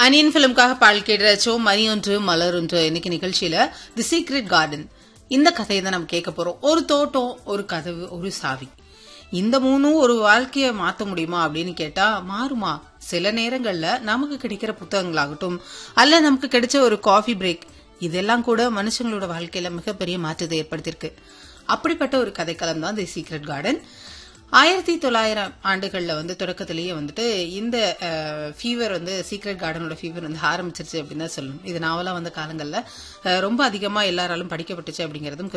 onion பிலிம்காக பால் கேட்டுச்சோ மணி ஒன்று மலர் ஒன்று இன்னைக்கு நிகழ்ச்சியில தி சீக்ரெட் கார்டன் இந்த கதையை தான் நம்ம கேட்க போறோம் ஒரு தோட்டம் ஒரு கதவு ஒரு சாவி இந்த மூணும் ஒரு வாழ்க்கையை மாத்த முடியுமா அப்படின்னு கேட்டா மாறுமா சில நேரங்கள்ல நமக்கு கிடைக்கிற புத்தகங்களாகட்டும் அல்ல நமக்கு கிடைச்ச ஒரு காஃபி பிரேக் இதெல்லாம் கூட மனுஷங்களோட வாழ்க்கையில மிகப்பெரிய மாற்றத்தை ஏற்படுத்தியிருக்கு அப்படிப்பட்ட ஒரு கதைக்களம் தான் தி சீக்ரெட் கார்டன் ஆயிரத்தி தொள்ளாயிரம் ஆண்டுகள்ல வந்து தொடக்கத்திலேயே வந்துட்டு இந்த ஃபீவர் வந்து சீக்ரெட் கார்டனோட ஃபீவர் வந்து ஆரம்பிச்சிருச்சு அப்படின்னு தான் சொல்லணும் இது நாவலா வந்த காலங்கள்ல அஹ், ரொம்ப அதிகமா எல்லாராலும் படிக்கப்பட்டுச்சு அப்படிங்கறதும்